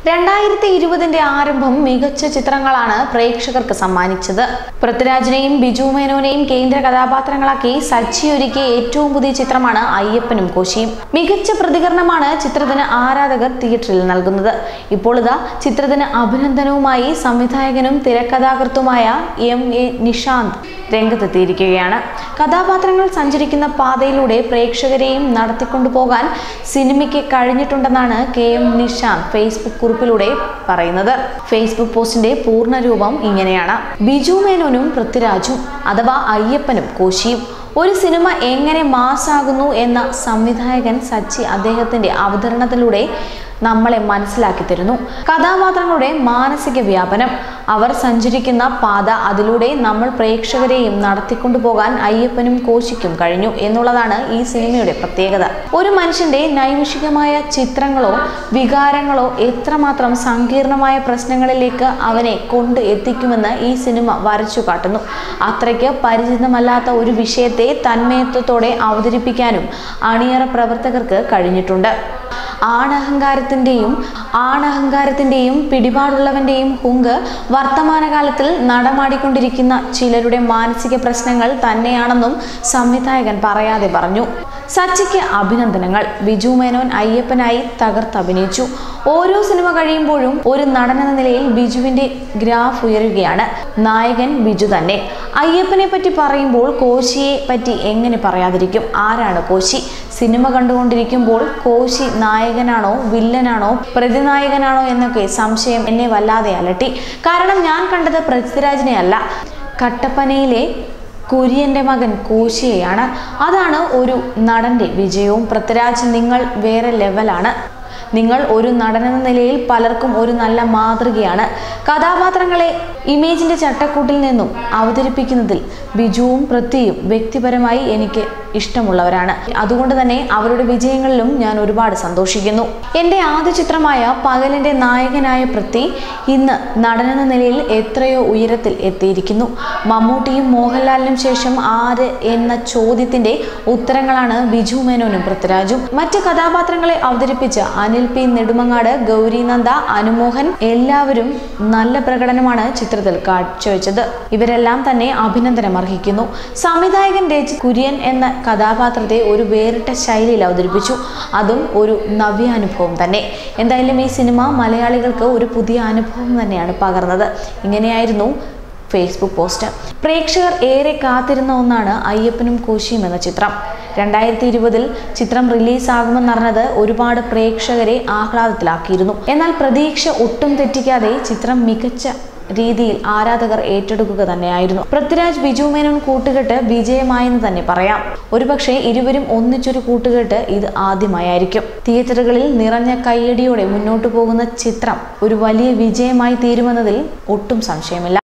രണ്ടായിരത്തി ഇരുപതിന്റെ ആരംഭം മികച്ച ചിത്രങ്ങളാണ് പ്രേക്ഷകർക്ക് സമ്മാനിച്ചത് പൃഥ്വിരാജിനെയും ബിജു മേനോനെയും കേന്ദ്ര കഥാപാത്രങ്ങളാക്കി സച്ചി ഒരുക്കിയ ഏറ്റവും പുതിയ ചിത്രമാണ് അയ്യപ്പനും കോശിയും മികച്ച പ്രതികരണമാണ് ചിത്രത്തിന് ആരാധകർ തിയേറ്ററിൽ നൽകുന്നത് ഇപ്പോൾ ഇതാ ചിത്രത്തിന് അഭിനന്ദനവുമായി സംവിധായകനും തിരക്കഥാകൃത്തുമായ എം എ നിഷാന്ത് രംഗത്തെത്തിയിരിക്കുകയാണ് കഥാപാത്രങ്ങൾ സഞ്ചരിക്കുന്ന പാതയിലൂടെ പ്രേക്ഷകരെയും നടത്തിക്കൊണ്ടുപോകാൻ സിനിമയ്ക്ക് കഴിഞ്ഞിട്ടുണ്ടെന്നാണ് കെ എം നിഷാന്ത് ഫേസ്ബുക്ക് കുറിപ്പിലൂടെ പറയുന്നത് ഫേസ്ബുക്ക് പോസ്റ്റിന്റെ പൂർണ്ണരൂപം ഇങ്ങനെയാണ് ബിജു മേനോനും പൃഥ്വിരാജും അഥവാ അയ്യപ്പനും കോശിയും ഒരു സിനിമ എങ്ങനെ മാസാകുന്നു എന്ന സംവിധായകൻ സച്ചി അദ്ദേഹത്തിന്റെ അവതരണത്തിലൂടെ നമ്മളെ മനസ്സിലാക്കി തരുന്നു കഥാപാത്രങ്ങളുടെ മാനസിക വ്യാപനം അവർ സഞ്ചരിക്കുന്ന പാത അതിലൂടെ നമ്മൾ പ്രേക്ഷകരെയും നടത്തിക്കൊണ്ടുപോകാൻ അയ്യപ്പനും കോശിക്കും കഴിഞ്ഞു എന്നുള്ളതാണ് ഈ സിനിമയുടെ പ്രത്യേകത ഒരു മനുഷ്യന്റെ നൈമിഷികമായ ചിത്രങ്ങളോ വികാരങ്ങളോ എത്രമാത്രം സങ്കീർണമായ പ്രശ്നങ്ങളിലേക്ക് അവനെ കൊണ്ട് എത്തിക്കുമെന്ന് ഈ സിനിമ വരച്ചു കാട്ടുന്നു അത്രയ്ക്ക് പരിചിതമല്ലാത്ത ഒരു വിഷയത്തെ തന്മയത്വത്തോടെ അവതരിപ്പിക്കാനും അണിയറ പ്രവർത്തകർക്ക് കഴിഞ്ഞിട്ടുണ്ട് ആണഹങ്കാരത്തിൻ്റെയും ആണഹങ്കാരത്തിൻ്റെയും പിടിപാടുള്ളവൻ്റെയും ഹുങ്ക് വർത്തമാനകാലത്തിൽ നടമാടിക്കൊണ്ടിരിക്കുന്ന ചിലരുടെ മാനസിക പ്രശ്നങ്ങൾ തന്നെയാണെന്നും സംവിധായകൻ പറയാതെ പറഞ്ഞു സച്ചിക്ക് അഭിനന്ദനങ്ങൾ ബിജു മേനോൻ അയ്യപ്പനായി തകർത്തഭിനയിച്ചു ഓരോ സിനിമ കഴിയുമ്പോഴും ഒരു നടനെന്ന നിലയിൽ ബിജുവിന്റെ ഗ്രാഫ് ഉയരുകയാണ് നായകൻ ബിജു തന്നെ അയ്യപ്പനെ പറ്റി പറയുമ്പോൾ കോശിയെ പറ്റി എങ്ങനെ പറയാതിരിക്കും ആരാണ് കോശി സിനിമ കണ്ടുകൊണ്ടിരിക്കുമ്പോൾ കോശി നായകനാണോ വില്ലനാണോ പ്രതിനായകനാണോ എന്നൊക്കെ സംശയം എന്നെ വല്ലാതെ അലട്ടി കാരണം ഞാൻ കണ്ടത് പൃഥ്വിരാജിനെ അല്ല കട്ടപ്പനയിലെ കുര്യന്റെ മകൻ കോശിയെയാണ് അതാണ് ഒരു നടന്റെ വിജയവും പൃഥ്വിരാജ് നിങ്ങൾ വേറെ ലെവലാണ് നിങ്ങൾ ഒരു നടനെന്ന നിലയിൽ പലർക്കും ഒരു നല്ല മാതൃകയാണ് കഥാപാത്രങ്ങളെ ഇമേജിന്റെ ചട്ടക്കൂട്ടിൽ നിന്നും അവതരിപ്പിക്കുന്നതിൽ ബിജുവും പൃഥ്വിയും വ്യക്തിപരമായി എനിക്ക് ഇഷ്ടമുള്ളവരാണ് അതുകൊണ്ട് തന്നെ അവരുടെ വിജയങ്ങളിലും ഞാൻ ഒരുപാട് സന്തോഷിക്കുന്നു എൻ്റെ ആദ്യ ചിത്രമായ പകലിൻ്റെ നായകനായ പൃഥ്വി ഇന്ന് നടനെന്ന നിലയിൽ എത്രയോ ഉയരത്തിൽ എത്തിയിരിക്കുന്നു മമ്മൂട്ടിയും മോഹൻലാലിനും ശേഷം ആര് എന്ന ചോദ്യത്തിന്റെ ഉത്തരങ്ങളാണ് ബിജു മേനോനും പൃഥ്വിരാജും മറ്റ് കഥാപാത്രങ്ങളെ അവതരിപ്പിച്ച അനിൽ പി നെടുമങ്ങാട് ഗൗരിനന്ദ അനുമോഹൻ എല്ലാവരും നല്ല പ്രകടനമാണ് ചിത്രത്തിൽ കാഴ്ചവെച്ചത് ഇവരെല്ലാം തന്നെ അഭിനന്ദനം അർഹിക്കുന്നു സംവിധായകൻ രചി കുര്യൻ എന്ന കഥാപാത്രത്തെ ഒരു വേറിട്ട ശൈലിയിൽ അവതരിപ്പിച്ചു അതും ഒരു നവ്യാനുഭവം തന്നെ എന്തായാലും ഈ സിനിമ മലയാളികൾക്ക് ഒരു പുതിയ അനുഭവം തന്നെയാണ് പകർന്നത് ഇങ്ങനെയായിരുന്നു ഫേസ്ബുക്ക് പോസ്റ്റ് പ്രേക്ഷകർ ഏറെ കാത്തിരുന്ന ഒന്നാണ് അയ്യപ്പനും കോശിയും എന്ന ചിത്രം രണ്ടായിരത്തി ഇരുപതിൽ ചിത്രം റിലീസാകുമെന്നറിഞ്ഞത് ഒരുപാട് പ്രേക്ഷകരെ ആഹ്ലാദത്തിലാക്കിയിരുന്നു എന്നാൽ പ്രതീക്ഷ ഒട്ടും തെറ്റിക്കാതെ ചിത്രം മികച്ച രീതിയിൽ ആരാധകർ ഏറ്റെടുക്കുക തന്നെയായിരുന്നു പൃഥ്വിരാജ് ബിജു മേനോൻ കൂട്ടുകെട്ട് വിജയമായെന്ന് തന്നെ പറയാം ഒരുപക്ഷെ ഇരുവരും ഒന്നിച്ചൊരു കൂട്ടുകെട്ട് ഇത് ആദ്യമായായിരിക്കും തിയേറ്ററുകളിൽ നിറഞ്ഞ കയ്യടിയോടെ മുന്നോട്ടു പോകുന്ന ചിത്രം ഒരു വലിയ വിജയമായി തീരുമെന്നതിൽ ഒട്ടും സംശയമില്ല